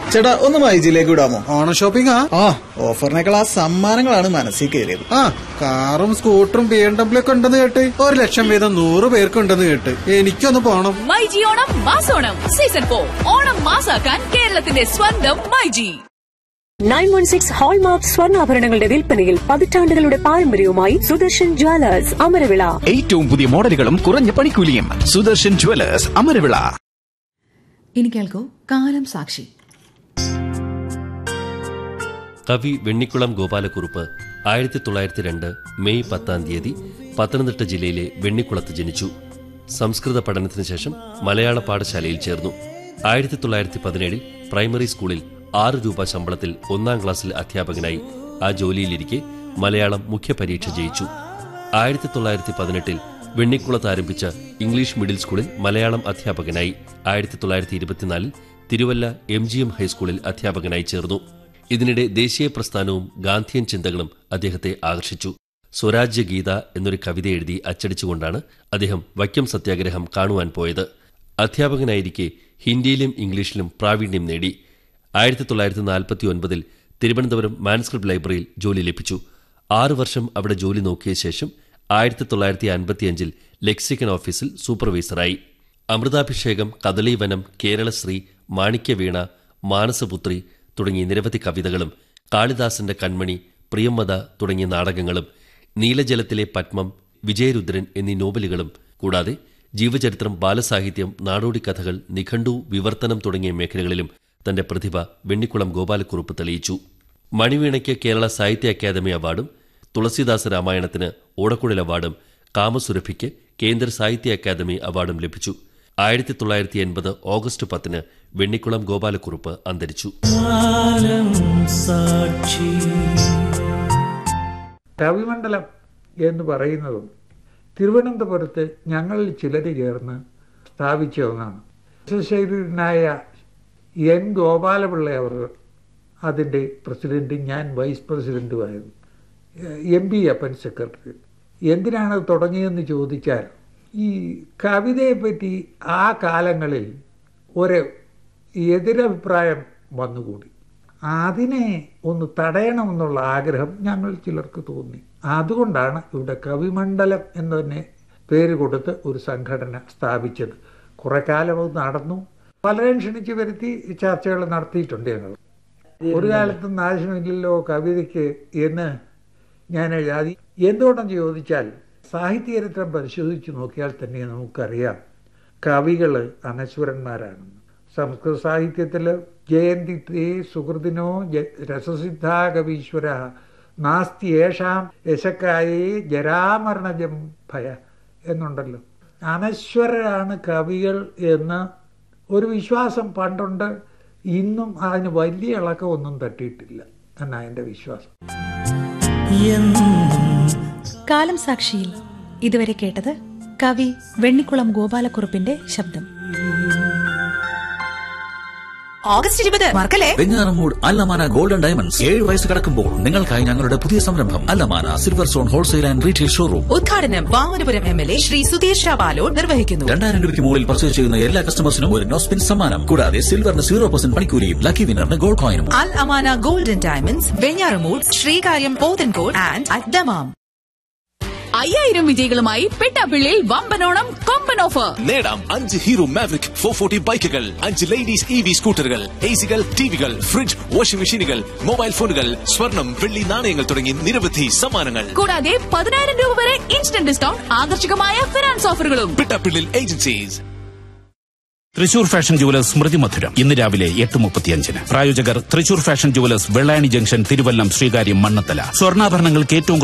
ചേട്ടാ ഒന്ന് മൈജിയിലേക്ക് വിടാമോ ഓണം ഷോപ്പിംഗ് ആ ഓഫറിനേക്കാൾ ആ സമ്മാനങ്ങളാണ് മനസ്സിൽ കയറിയത് ആ കാറും സ്കൂട്ടറും ബി എം ഡബ്ല്യു ഒക്കെ ഉണ്ടെന്ന് കേട്ട് ഒരു ലക്ഷം വീതം നൂറ് പേർക്കുണ്ടെന്ന് കേട്ട് എനിക്കൊന്ന് പോണം മൈജി ഓണം മാസോണം സീസൺ ഫോർ ഓണം മാസാക്കാൻ കേരളത്തിന്റെ സ്വന്തം myG nine one six hallmark സ്വർണ്ണാഭരണങ്ങളുടെ വിൽപ്പനയിൽ പതിറ്റാണ്ടുകളുടെ പാരമ്പര്യവുമായി സുദർശൻ ജ്വല്ലേഴ്സ് അമരവിള ഏറ്റവും പുതിയ മോഡലുകളും കുറഞ്ഞ പണിക്കൂലിയും സുദർശൻ ജുവലേഴ്സ് അമരവിള ഇനി കേൾക്കൂ കാലം സാക്ഷി കവി വെണ്ണിക്കുളം ഗോപാലക്കുറുപ്പ് ആയിരത്തി തൊള്ളായിരത്തി രണ്ട് മെയ് പത്താം തീയതി പത്തനംതിട്ട ജില്ലയിലെ വെണ്ണിക്കുളത്ത് ജനിച്ചു സംസ്കൃത പഠനത്തിന് ശേഷം മലയാള പാഠശാലയിൽ ചേർന്നു ആയിരത്തി തൊള്ളായിരത്തി പതിനേഴിൽ പ്രൈമറി സ്കൂളിൽ ആറ് രൂപ ശമ്പളത്തിൽ ഒന്നാം ക്ലാസ്സിൽ അധ്യാപകനായി ആ ജോലിയിലിരിക്കെ മലയാളം മുഖ്യപരീക്ഷ ജയിച്ചു ആയിരത്തി തൊള്ളായിരത്തി പതിനെട്ടിൽ വെണ്ണിക്കുളത്ത് ആരംഭിച്ച ഇംഗ്ലീഷ് മിഡിൽ സ്കൂളിൽ മലയാളം അധ്യാപകനായി ആയിരത്തി തൊള്ളായിരത്തി ഇരുപത്തിനാലിൽ തിരുവല്ല എം ജി എം ഹൈസ്കൂളിൽ അധ്യാപകനായി ചേർന്നു ഇതിനിടെ ദേശീയ പ്രസ്ഥാനവും ഗാന്ധിയൻ ചിന്തകളും അദ്ദേഹത്തെ ആകർഷിച്ചു സ്വരാജ്യ ഗീത എന്നൊരു കവിത എഴുതി അച്ചടിച്ചുകൊണ്ടാണ് അദ്ദേഹം വൈക്കം സത്യാഗ്രഹം കാണുവാൻ പോയത് അധ്യാപകനായിരിക്കെ ഹിന്ദിയിലും ഇംഗ്ലീഷിലും പ്രാവീണ്യം നേടി ആയിരത്തി തൊള്ളായിരത്തി നാൽപ്പത്തി ഒൻപതിൽ തിരുവനന്തപുരം മാൻസ്ക്രിപ്റ്റ് ലൈബ്രറിയിൽ ജോലി ലഭിച്ചു ആറു വർഷം അവിടെ ജോലി നോക്കിയ ശേഷം ആയിരത്തി തൊള്ളായിരത്തി അൻപത്തിയഞ്ചിൽ ലെക്സിക്കൻ ഓഫീസിൽ സൂപ്പർവൈസറായി അമൃതാഭിഷേകം കദളീവനം കേരളശ്രീ മാണിക്യവീണ മാനസപുത്രി തുടങ്ങിയ നിരവധി കവിതകളും കാളിദാസന്റെ കൺമണി പ്രിയംവദ തുടങ്ങിയ നാടകങ്ങളും നീലജലത്തിലെ പത്മം വിജയരുദ്രൻ എന്നീ നോവലുകളും കൂടാതെ ജീവചരിത്രം ബാലസാഹിത്യം നാടോടിക്കഥകൾ നിഘണ്ടു വിവർത്തനം തുടങ്ങിയ മേഖലകളിലും തന്റെ പ്രതിഭ വെണ്ണിക്കുളം ഗോപാലക്കുറുപ്പ് തെളിയിച്ചു മണിവീണയ്ക്ക് കേരള സാഹിത്യ അക്കാദമി അവാർഡും തുളസീദാസ രാമായണത്തിന് ഓടക്കുഴൽ അവാർഡും കാമസുരഭിക്ക് കേന്ദ്ര സാഹിത്യ അക്കാദമി അവാർഡും ലഭിച്ചു ആയിരത്തി തൊള്ളായിരത്തി എൺപത് ഓഗസ്റ്റ് പത്തിന് വെണ്ണിക്കുളം ഗോപാലക്കുറുപ്പ് അന്തരിച്ചു കവിമണ്ഡലം എന്ന് പറയുന്നതും തിരുവനന്തപുരത്ത് ഞങ്ങളിൽ ചിലർ ചേർന്ന് സ്ഥാപിച്ച ഒന്നാണ് ശരീരനായ എൻ ഗോപാലപിള്ള അവർ അതിൻ്റെ പ്രസിഡൻറ്റും ഞാൻ വൈസ് പ്രസിഡൻറ്റുമായിരുന്നു എം പി അപ്പൻ സെക്രട്ടറി എന്തിനാണ് അത് തുടങ്ങിയതെന്ന് ചോദിച്ചാൽ ഈ കവിതയെപ്പറ്റി ആ കാലങ്ങളിൽ ഒരു എതിരഭിപ്രായം വന്നുകൂടി അതിനെ ഒന്ന് തടയണമെന്നുള്ള ആഗ്രഹം ഞങ്ങൾ ചിലർക്ക് തോന്നി അതുകൊണ്ടാണ് ഇവിടെ കവിമണ്ഡലം എന്ന് തന്നെ പേര് കൊടുത്ത് ഒരു സംഘടന സ്ഥാപിച്ചത് കുറെ കാലം അത് നടന്നു പലരെയും ക്ഷണിച്ചു വരുത്തി ചർച്ചകൾ നടത്തിയിട്ടുണ്ട് ഞങ്ങൾ ഒരു കാലത്തും നാശമില്ലല്ലോ കവിതയ്ക്ക് എന്ന് ഞാൻ എഴുതി എന്തുകൊണ്ടെന്ന് ചോദിച്ചാൽ സാഹിത്യചരിത്രം പരിശോധിച്ച് നോക്കിയാൽ തന്നെ നമുക്കറിയാം കവികൾ അനശ്വരന്മാരാണെന്ന് സംസ്കൃത സാഹിത്യത്തിൽ ജയന്തി തേ സുഹൃതിനോ രസസിദ്ധാ കവീശ്വര നാസ്തി യേഷാം യശക്കായേ ജരാമരണജം ഭയ എന്നുണ്ടല്ലോ അനശ്വരരാണ് കവികൾ എന്ന് ഒരു വിശ്വാസം പണ്ടുണ്ട് ഇന്നും അതിന് വലിയ ഇളക്കമൊന്നും തട്ടിയിട്ടില്ല എന്നാണ് എൻ്റെ വിശ്വാസം കാലം സാക്ഷിയിൽ ഇതുവരെ കേട്ടത് കവി വെണ്ണിക്കുളം ഗോപാലക്കുറുപ്പിന്റെ ശബ്ദം ഓഗസ്റ്റ് ഇരുപത് മറക്കല്ലേ വെഞ്ഞാറമൂട് അല്ലമാന ഗോൾഡൻ ഡയമണ്ട്സ് ഏഴ് വയസ്സ് കടക്കുമ്പോൾ നിങ്ങൾക്കായി ഞങ്ങളുടെ പുതിയ സംരംഭം Al Amana silver stone wholesale and retail showroom ഉദ്ഘാടനം Vamanapuram M L A Shri Sudheesh ഷാബാലോ നിർവഹിക്കുന്നു രണ്ടായിരം രൂപയ്ക്ക് മുകളിൽ പർച്ചേസ് ചെയ്യുന്ന എല്ലാ കസ്റ്റമേഴ്സിനും ഒരു നോസ്പിൻ സമ്മാനം കൂടാതെ സിൽവറിന് സീറോ പെർസെന്റ് പണിക്കൂലിയും ലക്കി വിന്നറിന് ഗോൾഡ് കോയിനും Al Amana golden diamonds Venjaramoodu Sreekaryam Pothencode and അദ്ദമാം അയ്യായിരം വിജയികളുമായി പെട്ടാപ്പിള്ളിയിൽ വമ്പനോണം കൊമ്പൻ ഓഫർ നേടാം അഞ്ച് ഹീറോ മാവറിക് ഫോർ ഫോർട്ടി ബൈക്കുകൾ അഞ്ച് ലേഡീസ് ഇ വി സ്കൂട്ടറുകൾ എ സികൾ ടിവികൾ ഫ്രിഡ്ജ് വാഷിംഗ് മെഷീനുകൾ മൊബൈൽ ഫോണുകൾ സ്വർണം വെള്ളി നാണയങ്ങൾ തുടങ്ങി നിരവധി സമ്മാനങ്ങൾ കൂടാതെ പതിനായിരം രൂപ വരെ ഇൻസ്റ്റന്റ് ഡിസ്കൗണ്ട് ആകർഷകമായ ഫിനാൻസ് ഓഫറുകളും പിട്ടാപ്പിള്ളിൽ ഏജൻസീസ് തൃശൂർ ഫാഷൻ ജുവലേഴ്സ് സ്മൃതി മധുരം ഇന്ന് രാവിലെ എട്ട് മുപ്പത്തിയഞ്ചിന് പ്രായോജകർ Thrissur Fashion Jewellers Vellayani junction Thiruvallam Sreekaryam Mannanthala സ്വർണ്ണാഭരണങ്ങൾക്ക് ഏറ്റവും